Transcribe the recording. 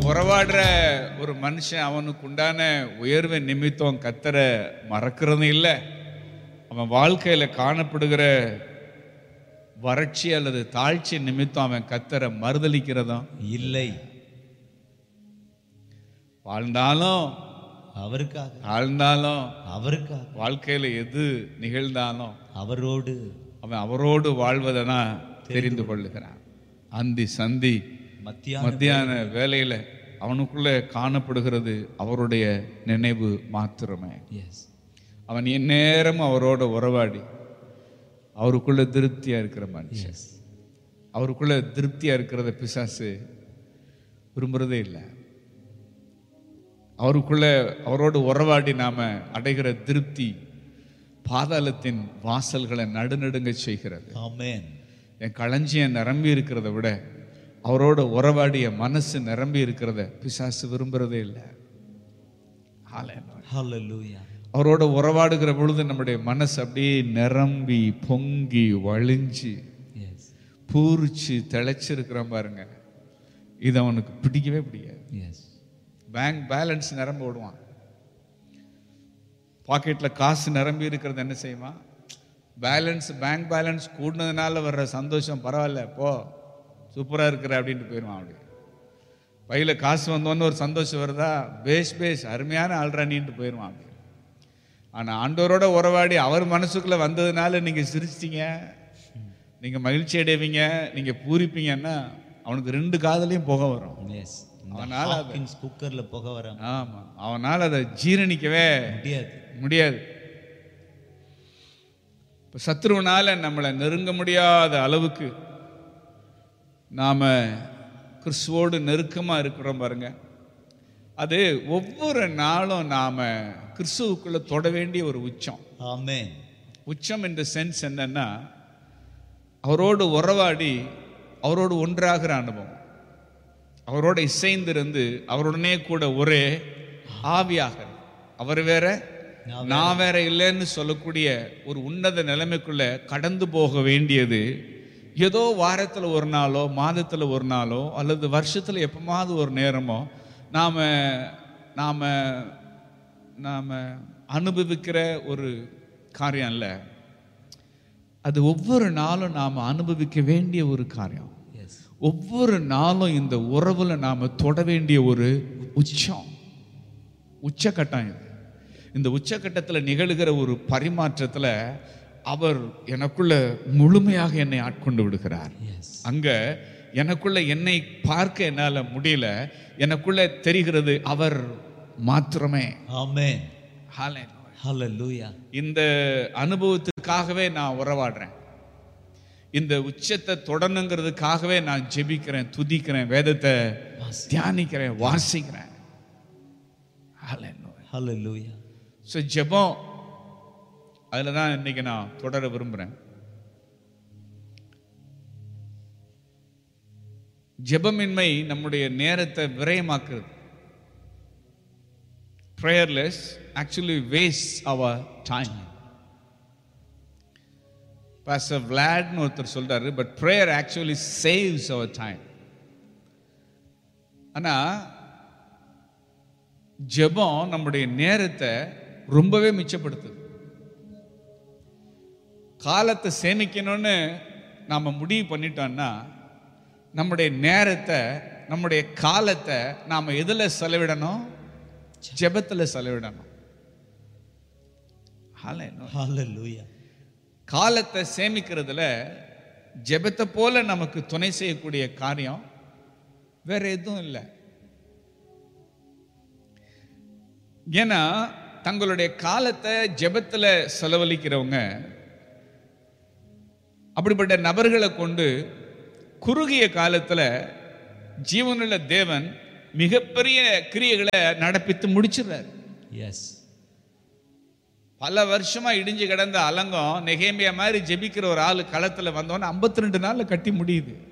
உறவாடுற ஒரு மனுஷன் அவனுக்கு உண்டான உயர்வு நிமித்தம் கத்தர மறக்கிறது இல்லை அவன் வாழ்க்கையில காணப்படுகிற வறட்சி அல்லது தாழ்ச்சி நிமித்தம் அவன் கத்தரை மறுதலிக்கிறதும் இல்லை வாழ்ந்தாலும் அவருக்காக ஆழ்ந்தாலும் அவருக்காக வாழ்க்கையில எது நிகழ்ந்தாலும் அவரோடு அவன் அவரோடு வாழ்வதை நான் தெரிந்து கொள்ளுகிறான் அந்தி சந்தி மத்தியான மத்தியான வேலையில அவனுக்குள்ள காணப்படுகிறது அவருடைய நினைவு மாத்திரமே எஸ் அவன் எந்நேரமும் அவரோட உறவாடி அவருக்குள்ள திருப்தியா இருக்கிற மனுஷன் எஸ் அவருக்குள்ள திருப்தியா இருக்கிறத பிசாசு விரும்புறதே இல்லை அவருக்குள்ள அவரோடு உறவாடி நாம அடைகிற திருப்தி பாதாளத்தின் வாசல்களை நடுநடுங்க செய்கிறது ஆமென் என் களஞ்சியம் நிரம்பி இருக்கிறத விட அவரோட உறவாடிய மனசு நிரம்பி இருக்கிறத பிசாசு விரும்புறதே இல்லை Hallelujah. ஹalleluya அவரோட உறவாடுகிற பொழுது நம்முடைய மனசு அப்படியே நிரம்பி பொங்கி வழிஞ்சு எஸ் பூரிச்சு திளைச்சிருக்கிறான் பாருங்க இது அவனுக்கு பிடிக்கவே பிடிக்காது எஸ் பேங்க் பேலன்ஸ் நிரம்ப விடுவான் பாக்கெட்ல காசு நிரம்பி இருக்கிறது என்ன செய்வான் பேலன்ஸ் பேங்க் பேலன்ஸ் கூடினதுனால வர்ற சந்தோஷம் பரவாயில்ல போ சூப்பரா இருக்கிற அப்படின்ட்டு போயிடுவான் அப்படி பையில காசு வந்தோன்னு ஒரு சந்தோஷம் வருதா பேஸ் பேஸ் அருமையான ஆள்றானின்ட்டு போயிடுவான் அப்படி ஆனா ஆண்டவரோட உறவாடி அவர் மனசுக்குள்ள வந்ததுனால நீங்க சிரிச்சிட்டீங்க நீங்க மகிழ்ச்சி அடைவீங்க நீங்க பூரிப்பீங்கன்னா அவனுக்கு ரெண்டு காதலையும் புகை வரும் எஸ் அவனால அது- ஹாக்கின்ஸ் குக்கர்ல புக வர ஆமா அவனால அதை ஜீரணிக்கவே முடியாது முடியாது இப்ப சத்ருவனால நம்மளை நெருங்க முடியாத அளவுக்கு நாம கிறிஸ்துவோடு நெருக்கமா இருக்கிறோம் பாருங்க அது ஒவ்வொரு நாளும் நாம கிறிஸ்துவுக்குள்ள தொட வேண்டிய ஒரு உச்சம் ஆமென் உச்சம் என்ற சென்ஸ் என்னன்னா அவரோடு உறவாடி அவரோடு ஒன்றாகிற அனுபவம் அவரோட இசைந்திருந்து அவருடனே கூட ஒரே ஆவியாக அவர் வேற நான் வேற இல்லைன்னு சொல்லக்கூடிய ஒரு உன்னத நிலைமைக்குள்ள கடந்து போக வேண்டியது ஏதோ வாரத்துல ஒரு நாளோ மாதத்துல ஒரு நாளோ அல்லது வருஷத்துல எப்பமாவது ஒரு நேரமோ நாம நாம நாம அனுபவிக்கிற ஒரு காரியம் இல்லை அது ஒவ்வொரு நாளும் நாம அனுபவிக்க வேண்டிய ஒரு காரியம் எஸ் ஒவ்வொரு நாளும் இந்த உறவுல நாம தொட வேண்டிய ஒரு உச்சம் உச்சக்கட்டம் இது இந்த உச்சக்கட்டத்தில் நிகழுகிற ஒரு பரிமாற்றத்துல அவர் எனக்குள்ள முழுமையாக என்னை ஆட்கொண்டு விடுகிறார் எஸ் அங்க எனக்குள்ள என்னை பார்க்க என்னால முடியல எனக்குள்ள தெரிகிறது அவர் மாத்திரமே ஆமென் Hallelujah. ஹalleluya இந்த அனுபவத்துக்காகவே நான் உறவாடுறேன் இந்த உச்சத்தை தொடணுங்கிறதுக்காகவே நான் ஜெபிக்கிறேன் துதிக்கிறேன் வேதத்தை தியானிக்கிறேன் வாசிக்கிறேன் ஹalleluya ஸோ ஜெபம் அதில் தான் இன்னைக்கு நான் தொடர விரும்புகிறேன் ஜெபமின்மை நம்முடைய நேரத்தை விரயமாக்குறது prayerless actually waste our time pastor விளாட்னு ஒருத்தர் சொல்றாரு but prayer actually saves our time ஆனா ஜெபம் நம்முடைய நேரத்தை ரொம்பவே மிச்சப்படுத்துது காலத்தை சேமிக்கணும்னு நாம முடிவு பண்ணிட்டோம்னா நம்முடைய நேரத்தை நம்முடைய காலத்தை நாம எதுல செலவிடணும் ஜெபத்துல செலவிடணும் Hallelujah. ஹalleluya காலத்தை சேமிக்கிறதுல ஜெபத்தை போல நமக்கு துணை செய்யக்கூடிய காரியம் வேற எதுவும் இல்லை ஏன்னா தங்களுடைய காலத்தை ஜெபத்துல செலவழிக்கிறவங்க அப்படிப்பட்ட நபர்களை கொண்டு குறுகிய காலத்துல ஜீவனுள்ள தேவன் மிகப்பெரிய கிரியைகளை நடப்பித்து முடிச்சிடுறாரு எஸ் பல வருஷமா இடிஞ்சு கிடந்த அலங்கம் நெகேமியா மாதிரி ஜெபிக்கிற ஒரு ஆளு களத்துல வந்தோன்னு 52 ரெண்டு நாள்ல கட்டி முடியுது